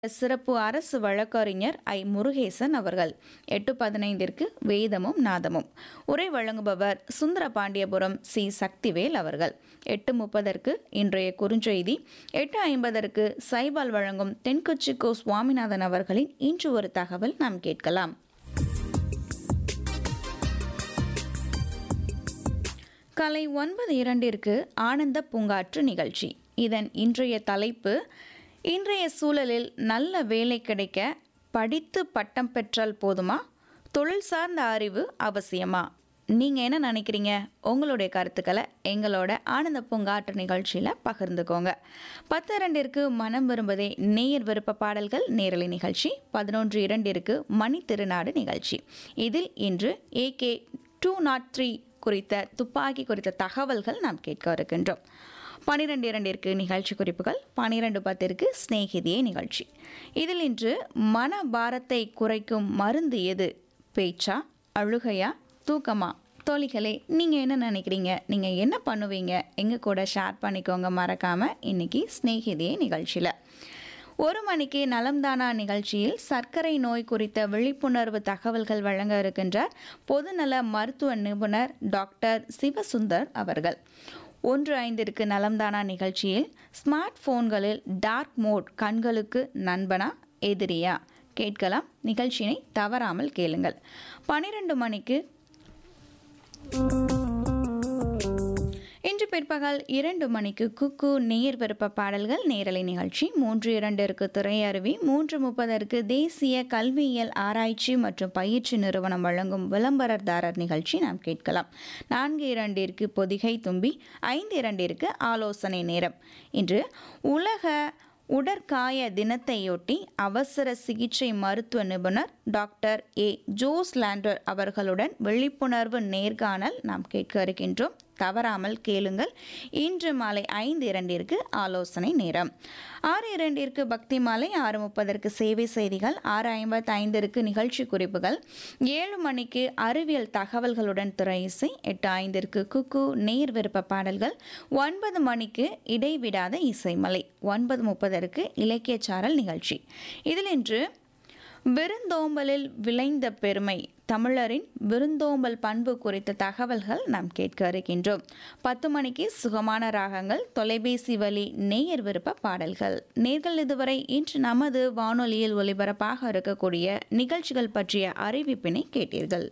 சிறப்பு அரசு வழக்கறிஞர் ஐ முருகேசன் அவர்கள் எட்டு பதினைந்திற்கு வேதமும் நாதமும் உரை வழங்குபவர் சுந்தர பாண்டியபுரம் சி சக்திவேல் அவர்கள் எட்டு முப்பதற்கு இன்றைய குறுஞ்செய்தி எட்டு ஐம்பதற்கு சைபால் வழங்கும் தென்கொச்சி கோ சுவாமிநாதன் அவர்களின் இன்று ஒரு தகவல் நாம் கேட்கலாம் காலை ஒன்பது இரண்டிற்கு ஆனந்த பூங்காற்று நிகழ்ச்சி இதன் இன்றைய தலைப்பு இன்றைய சூழலில் நல்ல வேலை கிடைக்க படித்து பட்டம் பெற்றால் போதுமா தொழில் சார்ந்த அறிவு அவசியமா நீங்கள் என்ன நினைக்கிறீங்க உங்களுடைய கருத்துக்களை எங்களோட ஆனந்த பூங்காற்று நிகழ்ச்சியில் பகிர்ந்துக்கோங்க பத்து இரண்டிற்கு மனம் விரும்பதே நேயர் விருப்ப பாடல்கள் நேரலை நிகழ்ச்சி பதினொன்று இரண்டிற்கு மணி திருநாடு நிகழ்ச்சி இதில் இன்று ஏகே டூ நாட் த்ரீ குறித்த துப்பாக்கி குறித்த தகவல்கள் நாம் கேட்க இருக்கின்றோம் பனிரெண்டு இரண்டிற்கு நிகழ்ச்சி குறிப்புகள் பனிரெண்டு பத்திற்கு ஸ்நேகிதியே நிகழ்ச்சி இதில் இன்று மன பாரத்தை குறைக்கும் மருந்து எது பேச்சா அழுகையா தூக்கமா தோழிகளே நீங்கள் என்ன நினைக்கிறீங்க நீங்கள் என்ன பண்ணுவீங்க எங்கள் கூட ஷேர் பண்ணிக்கோங்க மறக்காமல் இன்னைக்கு ஸ்நேகிதியே நிகழ்ச்சியில் ஒரு மணிக்கு நலம்தானா நிகழ்ச்சியில் சர்க்கரை நோய் குறித்த விழிப்புணர்வு தகவல்கள் வழங்க இருக்கின்றார் பொதுநல மருத்துவ நிபுணர் டாக்டர் சிவசுந்தர் அவர்கள் ஒன்று ஐந்திற்கு நலம்தானா நிகழ்ச்சியில் ஸ்மார்ட் போன்களில் டார்க் மோட் கண்களுக்கு நண்பனா எதிரியா கேட்கலாம் நிகழ்ச்சியினை தவறாமல் கேளுங்கள் பனிரெண்டு மணிக்கு இன்று பிற்பகல் இரண்டு மணிக்கு குக்கு நேர் விருப்ப பாடல்கள் நேரலை நிகழ்ச்சி மூன்று இரண்டிற்கு திரையருவி மூன்று முப்பதற்கு தேசிய கல்வியியல் ஆராய்ச்சி மற்றும் பயிற்சி நிறுவனம் வழங்கும் விளம்பரதாரர் நிகழ்ச்சி நாம் கேட்கலாம் நான்கு இரண்டிற்கு பொதிகை தும்பி ஐந்து இரண்டிற்கு ஆலோசனை நேரம் இன்று உலக உடற்காய தினத்தையொட்டி அவசர சிகிச்சை மருத்துவ நிபுணர் டாக்டர் ஏ ஜோஸ் லாண்டர் அவர்களுடன் விழிப்புணர்வு நேர்காணல் நாம் கேட்க இருக்கின்றோம் தவறாமல் கேளுங்கள் இன்று மாலை ஐந்து இரண்டிற்கு ஆலோசனை நேரம் ஆறு இரண்டிற்கு பக்தி மாலை ஆறு முப்பதற்கு சேவை செய்திகள் ஆறு ஐம்பத்தி ஐந்திற்கு நிகழ்ச்சி குறிப்புகள் ஏழு மணிக்கு அறிவியல் தகவல்களுடன் துறை இசை எட்டு ஐந்திற்கு குக்கு நேர் விருப்ப பாடல்கள் ஒன்பது மணிக்கு இடைவிடாத இசைமலை ஒன்பது முப்பதற்கு இலக்கியச்சாரல் நிகழ்ச்சி இதில் இன்று விருந்தோம்பலில் விளைந்த பெருமை தமிழரின் விருந்தோம்பல் பண்பு குறித்த தகவல்கள் நாம் கேட்க இருக்கின்றோம் பத்து மணிக்கு சுகமான ராகங்கள் தொலைபேசி வழி நேயர் விருப்ப பாடல்கள் நேர்கள் இதுவரை இன்று நமது வானொலியில் ஒலிபரப்பாக இருக்கக்கூடிய நிகழ்ச்சிகள் பற்றிய அறிவிப்பினை கேட்டீர்கள்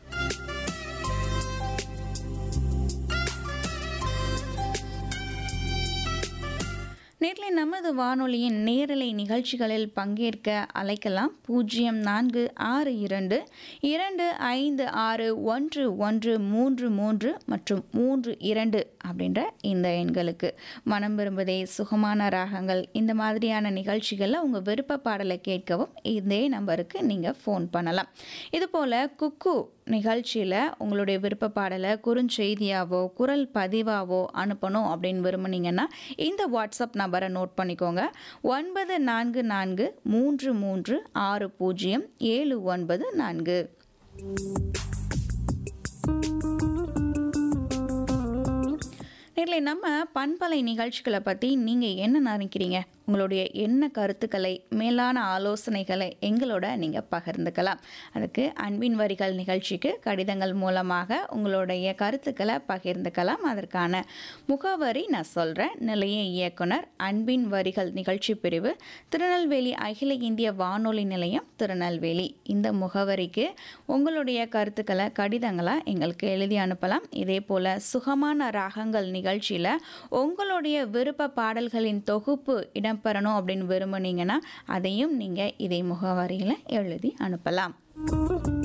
நேரில் நமது வானொலியின் நேரலை நிகழ்ச்சிகளில் பங்கேற்க அழைக்கலாம் பூஜ்ஜியம் நான்கு ஆறு இரண்டு இரண்டு ஐந்து ஆறு ஒன்று ஒன்று மூன்று மூன்று மற்றும் மூன்று இரண்டு அப்படின்ற இந்த எண்களுக்கு மனம் விரும்புதே சுகமான ராகங்கள் இந்த மாதிரியான நிகழ்ச்சிகளில் உங்கள் விருப்ப பாடலை கேட்கவும் இதே நம்பருக்கு நீங்கள் ஃபோன் பண்ணலாம் இதுபோல் குக்கு நிகழ்ச்சியில் உங்களுடைய விருப்ப பாடலை குறுஞ்செய்தியாவோ குரல் பதிவாவோ அனுப்பணும் அப்படின்னு விரும்புனீங்கன்னா இந்த வாட்ஸ்அப் நம்பரை நோட் பண்ணிக்கோங்க ஒன்பது நான்கு நான்கு மூன்று மூன்று ஆறு பூஜ்ஜியம் ஏழு ஒன்பது நான்கு நேரில் நம்ம பண்பலை நிகழ்ச்சிகளை பற்றி நீங்கள் என்ன நினைக்கிறீங்க உங்களுடைய என்ன கருத்துக்களை மேலான ஆலோசனைகளை எங்களோட நீங்கள் பகிர்ந்துக்கலாம் அதுக்கு அன்பின் வரிகள் நிகழ்ச்சிக்கு கடிதங்கள் மூலமாக உங்களுடைய கருத்துக்களை பகிர்ந்துக்கலாம் அதற்கான முகவரி நான் சொல்கிறேன் நிலைய இயக்குனர் அன்பின் வரிகள் நிகழ்ச்சி பிரிவு திருநெல்வேலி அகில இந்திய வானொலி நிலையம் திருநெல்வேலி இந்த முகவரிக்கு உங்களுடைய கருத்துக்களை கடிதங்களாக எங்களுக்கு எழுதி அனுப்பலாம் இதே போல் சுகமான ராகங்கள் நிகழ்ச்சியில் உங்களுடைய விருப்ப பாடல்களின் தொகுப்பு இடம் பெறணும் அப்படின்னு விரும்புனீங்கன்னா அதையும் நீங்கள் இதே முகவரியில் எழுதி அனுப்பலாம்